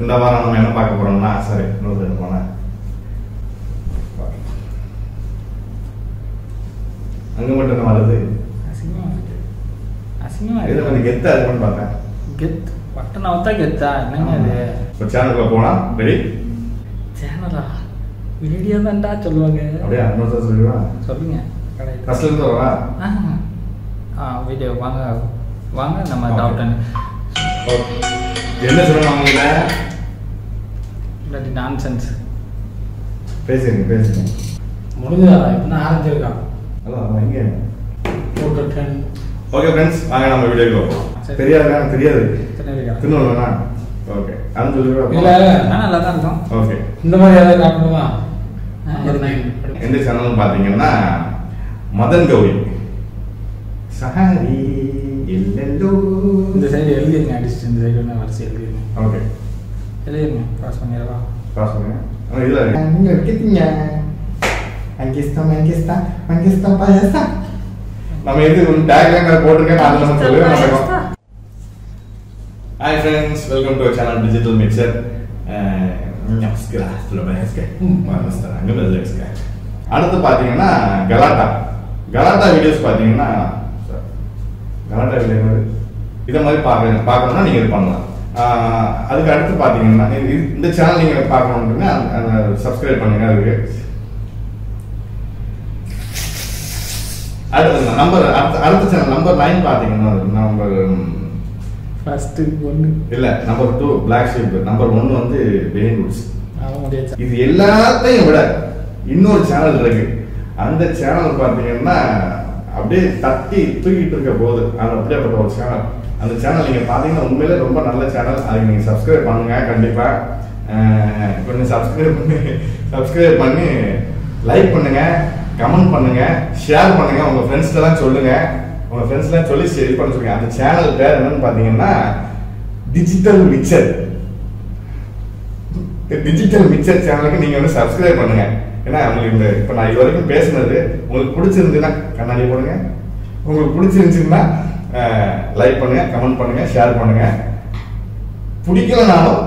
இந்த வாரம் நம்ம என்ன பார்க்க போறோம்னா சரி இன்னொரு ரெண்டு போனேன் அங்க மட்டும் என்ன வருது அசிங்கமா இருக்கு அசிங்கமா இது இருக்கு கொஞ்சம் கெத்தா இருக்கும்னு பார்த்தேன் கெத் பட்டன் அவத்தா கெத்தா என்னங்க அது இப்போ சேனலுக்குள்ள போனா ரெடி சேனலா வீடியோ தான்டா சொல்லுவாங்க அப்படியே இன்னொரு சொல்லிடுவா சொல்லுங்க கடையில் ஃபர்ஸ்ட்ல இருந்து வரவா ஆ ஆ வீடியோ வாங்க வாங்க நம்ம Okay. டாக்டர் ஓகே என்ன சொல்லணும் அவங்கள இல்லாட்டி நான்சென்ஸ் பேசுங்க பேசுங்க முடிஞ்சதா இப்ப ஆரம்பிச்சிருக்கான் அதான் அவன் எங்க போட்டு டென் ஓகே ஃப்ரெண்ட்ஸ் வாங்க நம்ம வீடியோக்கு போவோம் சரி. தெரியாதுண்ணா தெரியாது திருநெல்வேலியா திருநெல்வேலிண்ணா ஓகே அது இல்ல சொல்லிடுவா ஆ நல்லா தான் இருக்கும் ஓகே இந்த மாதிரி ஏதாவது காட்டணுமா ஆ, நம்பர் இருக்கு. நைன் எந்த சேனல்னு பார்த்தீங்கன்னா மதன் கௌரி சஹாரி இல்லல்லோ இந்த சைடு எழுதிருங்க அடிச்சுட்டு இந்த சைடு ஒன்று வரிசை எழுதிருங்க ஓகே எழுதிருங்க கிராஸ் பண்ணிடவா பாஸ் பண்ணுங்க ஆ இல்ல நீங்க இருக்கீங்க அங்கிஸ்தா மங்கிஸ்தா மங்கிஸ்தா பாயஸ்தா நம்ம எது ஒரு டேக்லைன் போட்டுருக்கேன் நான் நம்ம சொல்லவே மாட்டோம் hi friends welcome to channel digital mixer அடுத்து பார்த்தீங்கன்னா கலாட்டா கலாட்டா வீடியோஸ் பார்த்தீங்கன்னா கலாட்டா வீடியோ இதை மாதிரி பார்க்க பார்க்கணும்னா நீங்கள் இது பண்ணலாம் ஆஹ் அதுக்கு அடுத்து பார்த்தீங்கன்னா இது- இந்த சேனல் நீங்கள் பார்க்கணுன்னா சப்ஸ்கிரைப் பண்ணுங்க அதுக்கு அடுத்து நம்பர் அடுத்த அடுத்த சேனல் நம்பர் நைன் பார்த்தீங்கன்னா நம்பர் ஃபர்ஸ்ட் ஒன்று இல்ல number two black sheep number one வந்து பெயின் வுட்ஸ் ஆக முடியாது இது எல்லாத்தையும் விட இன்னொரு சேனல் இருக்கு அந்த சேனல் பார்த்தீங்கன்னா அப்படியே தட்டி தூக்கிட்டு இருக்க போது அது அப்படியேப்பட்ட ஒரு சேனல் அந்த சேனல் நீங்க பாத்தீங்கன்னா உண்மையிலே ரொம்ப நல்ல சேனல் அதுக்கு நீங்க சப்ஸ்கிரைப் பண்ணுங்க கண்டிப்பா அஹ் கொஞ்சம் சப்ஸ்கிரைப் பண்ணி சப்ஸ்கிரைப் பண்ணி லைக் பண்ணுங்க கமெண்ட் பண்ணுங்க ஷேர் பண்ணுங்க உங்க ஃப்ரெண்ட்ஸ் எல்லாம் சொல்லுங்க உங்க ஃப்ரெண்ட்ஸ் எல்லாம் சொல்லி சரி பண்ண சொல்லுங்க அந்த சேனல் பேர் என்னன்னு பாத்தீங்கன்னா டிஜிட்டல் மிக்சர் டிஜிட்டல் மிக்சர் சேனலுக்கு நீங்க வந்து சப்ஸ்கிரைப் பண்ணுங்க ஏன்னா உங்களுக்கு இந்த இப்ப நான் இது வரைக்கும் பேசுனது உங்களுக்கு பிடிச்சிருந்துன்னா கண்ணாடி போடுங்க உங்களுக்கு பிடிச்சிருந்துச்சுன்னா லைக் பண்ணுங்க கமெண்ட் பண்ணுங்க ஷேர் பண்ணுங்க பிடிக்கலனாலும்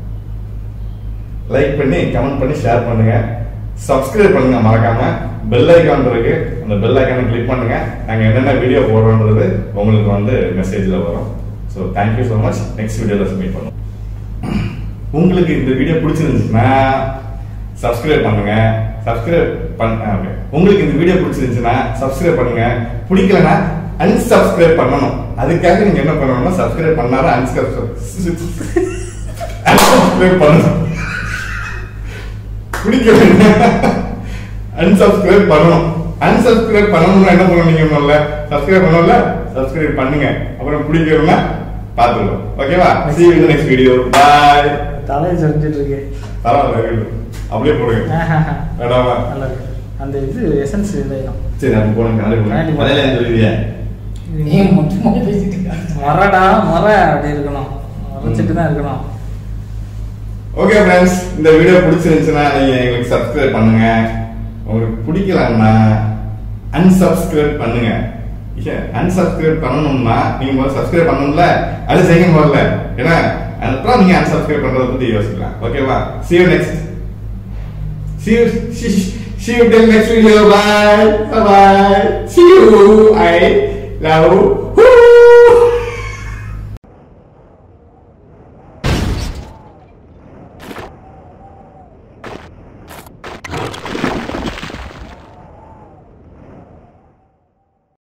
லைக் பண்ணி கமெண்ட் பண்ணி ஷேர் பண்ணுங்க சப்ஸ்கிரைப் பண்ணுங்க மறக்காம பெல் ஐக்கான் இருக்கு அந்த பெல் ஐக்கானை கிளிக் பண்ணுங்க நாங்க என்னென்ன வீடியோ போடுறோன்றது உங்களுக்கு வந்து மெசேஜ்ல வரும் so thank you so much next வீடியோல மீட் பண்ணுவோம் உங்களுக்கு இந்த வீடியோ பிடிச்சிருந்துச்சுன்னா சப்ஸ்கிரைப் பண்ணுங்க சப்ஸ்கிரைப் பண்ண okay. உங்களுக்கு இந்த வீடியோ பிடிச்சிருந்துச்சுன்னா சப்ஸ்கிரைப் பண்ணுங்க பிடிக்கலனா அன்சப்ஸ்கிரைப் பண்ணணும் அதுக்காக நீங்க என்ன பண்ணணும்னா சப்ஸ்கிரைப் பண்ணாலும் அன்சப்ஸ்கிரைப் அன்சப்ஸ்கிரைப் பண்ணணும் பிடிக்கல அன்சப்ஸ்கிரைப் பண்ணணும் அன்சப்ஸ்கிரைப் பண்ணணும்னா என்ன பண்ணணும் நீங்க முதல்ல சப்ஸ்கிரைப் பண்ணணும்ல சப்ஸ்கிரைப் பண்ணுங்க அப்புறம் பிடிக்கலன்னா பாத்துக்கலாம் ஓகேவா see you in the next video bye தலையை செஞ்சுட்டு இருக்கேன் பரவாயில்ல இருக்கட்டும். அப்படியே போடுங்க வேண்டாமா நல்லா இருக்கு அந்த இது எசன்ஸ் இதாயிடும் சரி அப்ப போடுங்க நாளைக்கு நாளைக்கு போடுங்க மலையில சொல்லுவியா நீ மொத்தமா பேசிட்டு இருக்க மரடா மர அப்படி இருக்கணும் மறைச்சிட்டு தான் இருக்கணும் ஓகே ஃப்ரெண்ட்ஸ் இந்த வீடியோ பிடிச்சிருந்துச்சுன்னா நீங்க எங்களுக்கு சப்ஸ்கிரைப் பண்ணுங்க உங்களுக்கு பிடிக்கலன்னா unsubscribe பண்ணுங்க unsubscribe பண்ணணும்னா நீங்க முதல்ல சப்ஸ்கிரைப் பண்ணணும்ல அது செய்யுங்க முதல்ல ஏன்னா அதுக்கப்புறம் நீங்க unsubscribe பண்றத பத்தி யோசிக்கலாம் ஓகேவா see you next see you see, see you till next video bye bye bye see you I love you